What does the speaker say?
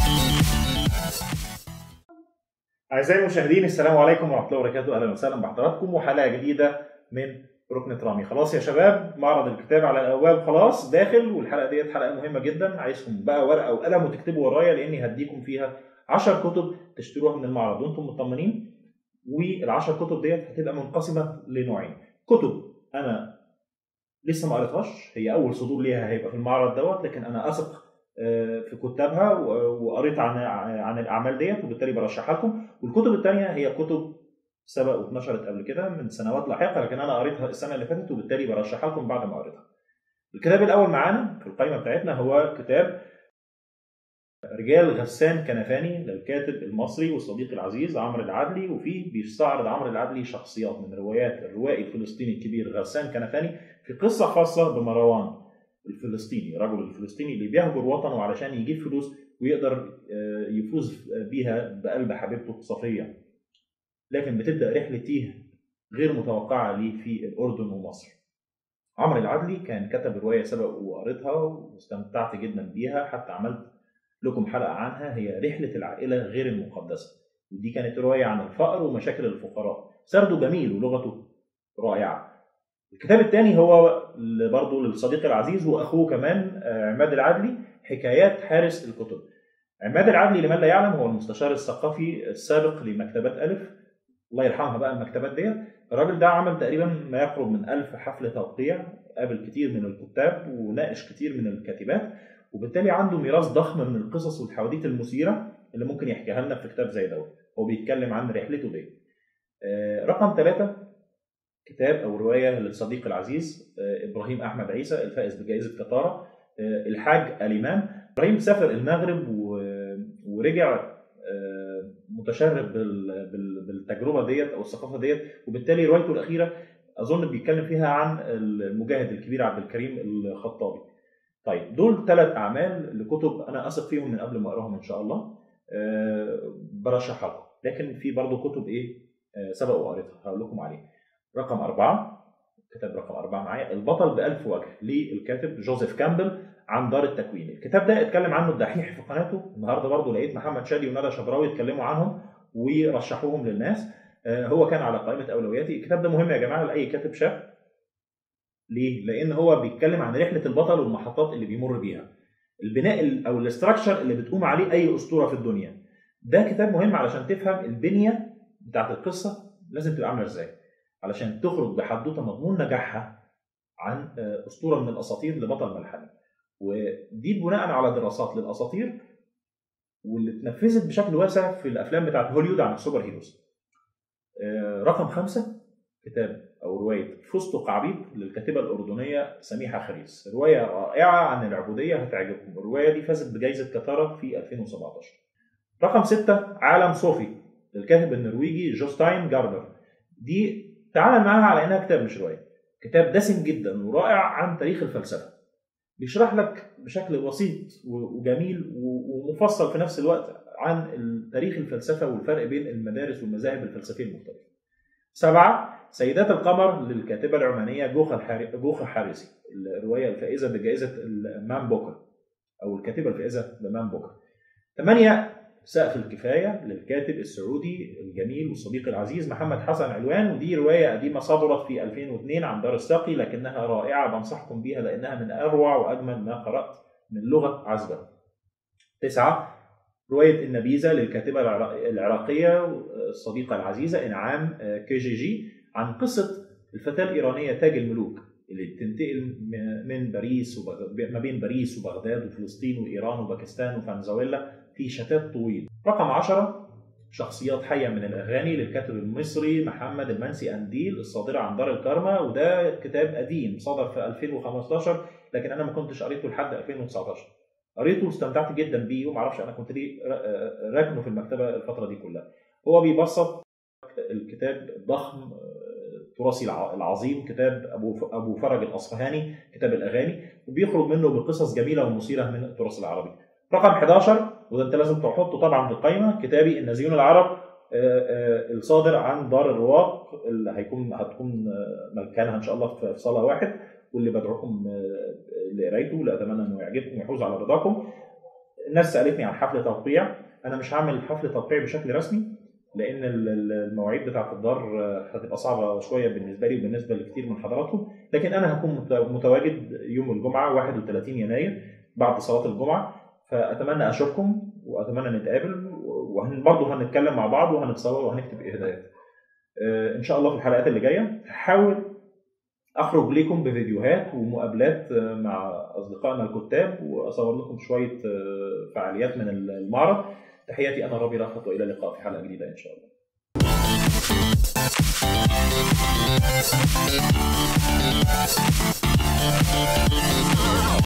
أعزائي المشاهدين السلام عليكم ورحمة الله وبركاته أهلا وسهلا بحضراتكم وحلقة جديدة من ركن رامي خلاص يا شباب معرض الكتاب على الأبواب خلاص داخل والحلقة ديت حلقة مهمة جدا عايزكم بقى ورقة وقلم وتكتبوا ورايا لأني هديكم فيها 10 كتب تشتروها من المعرض وأنتم مطمنين والعشر كتب ديت هتبقى منقسمة لنوعين كتب أنا لسه ما قريتهاش هي أول صدور ليها هيبقى في المعرض دوت لكن أنا أثق في كتابها وقريت عن عن الاعمال ديت وبالتالي برشحها لكم والكتب الثانيه هي كتب سبق واتنشرت قبل كده من سنوات لاحقه لكن انا قريتها السنه اللي فاتت وبالتالي برشحها لكم بعد ما قريتها. الكتاب الاول معانا في القائمه بتاعتنا هو كتاب رجال غسان كنفاني للكاتب المصري والصديق العزيز عمرو العدلي وفيه بيستعرض عمرو العدلي شخصيات من روايات الروائي الفلسطيني الكبير غسان كنفاني في قصه خاصه بمروان الفلسطيني الرجل الفلسطيني اللي بيهجر وطنه علشان يجيب فلوس ويقدر يفوز بيها بقلب حبيبته صفية لكن بتبدأ رحلة تيه غير متوقعة ليه في الأردن ومصر عمرو العدلي كان كتب رواية سبق وقريتها واستمتعت جدا بيها حتى عملت لكم حلقة عنها هي رحلة العائلة غير المقدسة ودي كانت رواية عن الفقر ومشاكل الفقراء سرده جميل ولغته رائعة الكتاب الثاني هو برضه للصديق العزيز واخوه كمان عماد العدلي حكايات حارس الكتب. عماد العدلي لمن لا يعلم هو المستشار الثقافي السابق لمكتبات الف الله يرحمها بقى المكتبات ديت الراجل ده عمل تقريبا ما يقرب من ألف حفل توقيع قابل كتير من الكتاب وناقش كتير من الكاتبات وبالتالي عنده ميراث ضخم من القصص والحواديت المثيره اللي ممكن يحكيها لنا في كتاب زي دوت هو بيتكلم عن رحلته دي رقم ثلاثة كتاب او روايه للصديق العزيز ابراهيم احمد عيسى الفائز بجائزه قطاره الحاج الامام ابراهيم سافر المغرب ورجع متشرب بالتجربه ديت او الثقافه ديت وبالتالي روايته الاخيره اظن بيتكلم فيها عن المجاهد الكبير عبد الكريم الخطابي. طيب دول ثلاث اعمال لكتب انا اثق فيهم من قبل ما اقراهم ان شاء الله برشحها لكم لكن في برضه كتب ايه سبق وقريتها هقول لكم عليها. رقم أربعة كتاب رقم أربعة معايا البطل بألف وجه للكاتب جوزيف كامبل عن دار التكوين الكتاب ده اتكلم عنه الدحيح في قناته النهارده برضه لقيت محمد شادي وندى شبراوي اتكلموا عنهم ورشحوهم للناس هو كان على قائمة أولوياتي الكتاب ده مهم يا جماعة لأي كاتب شاب ليه؟ لأن هو بيتكلم عن رحلة البطل والمحطات اللي بيمر بيها البناء أو الاستراكشر اللي بتقوم عليه أي أسطورة في الدنيا ده كتاب مهم علشان تفهم البنية بتاعت القصة لازم تبقى عاملة ازاي علشان تخرج بحدوته مضمون نجاحها عن اسطوره من الاساطير لبطل ملحمي ودي بناء على دراسات للاساطير واللي اتنفذت بشكل واسع في الافلام بتاعت هوليوود عن السوبر هيروز رقم خمسة كتاب او روايه فستق عبيد للكاتبه الاردنيه سميحه خريس روايه رائعه عن العبوديه هتعجبكم الروايه دي فازت بجائزه كتاره في 2017 رقم ستة عالم صوفي للكاتب النرويجي جوستاين جاردر دي تعامل معاها على انها كتاب مش روايه كتاب دسم جدا ورائع عن تاريخ الفلسفه بيشرح لك بشكل بسيط وجميل ومفصل في نفس الوقت عن تاريخ الفلسفه والفرق بين المدارس والمذاهب الفلسفيه المختلفه سبعة سيدات القمر للكاتبة العمانية جوخة الحاري... جوخة حارسي الرواية الفائزة بجائزة المان بوكر أو الكاتبة الفائزة بمان بوكر ثمانية سقف الكفاية للكاتب السعودي الجميل والصديق العزيز محمد حسن علوان ودي رواية قديمة صدرت في 2002 عن دار الساقي لكنها رائعة بنصحكم بيها لأنها من أروع وأجمل ما قرأت من لغة عذبة. تسعة رواية النبيذة للكاتبة العراقية الصديقة العزيزة إنعام كي جي جي عن قصة الفتاة الإيرانية تاج الملوك اللي بتنتقل من باريس وبغ... ما بين باريس وبغداد وفلسطين وإيران وباكستان وفنزويلا في شتات طويل رقم عشرة شخصيات حية من الأغاني للكاتب المصري محمد المنسي أنديل الصادرة عن دار الكرمة وده كتاب قديم صدر في 2015 لكن أنا ما كنتش قريته لحد 2019 قريته واستمتعت جدا بيه ومعرفش أنا كنت ليه راكنه في المكتبة الفترة دي كلها هو بيبسط الكتاب الضخم التراثي العظيم كتاب ابو ابو فرج الاصفهاني كتاب الاغاني وبيخرج منه بقصص جميله ومثيره من التراث العربي. رقم 11 وده انت لازم تحطه طبعا في القائمه كتابي النازيون العرب الصادر عن دار الرواق اللي هيكون هتكون مكانها ان شاء الله في صاله واحد واللي بدعوكم لقرايته اللي اتمنى انه يعجبكم ويحوز على رضاكم. الناس سالتني عن حفل توقيع انا مش هعمل حفل توقيع بشكل رسمي لان ال- ال- المواعيد بتاعه الدار آه، هتبقى صعبه شويه بالنسبه لي وبالنسبه لكثير من حضراتكم لكن انا هكون مت- متواجد يوم الجمعه 31 يناير بعد صلاه الجمعه فاتمنى اشوفكم واتمنى نتقابل وبرضه هنتكلم مع بعض وهنتصور وهنكتب اهداءات آه، ان شاء الله في الحلقات اللي جايه هحاول اخرج لكم بفيديوهات ومقابلات آه، مع اصدقائنا الكتاب واصور لكم شويه آه، فعاليات من المعرض تحياتي انا رامي رأفت والى اللقاء في حلقه جديده ان شاء الله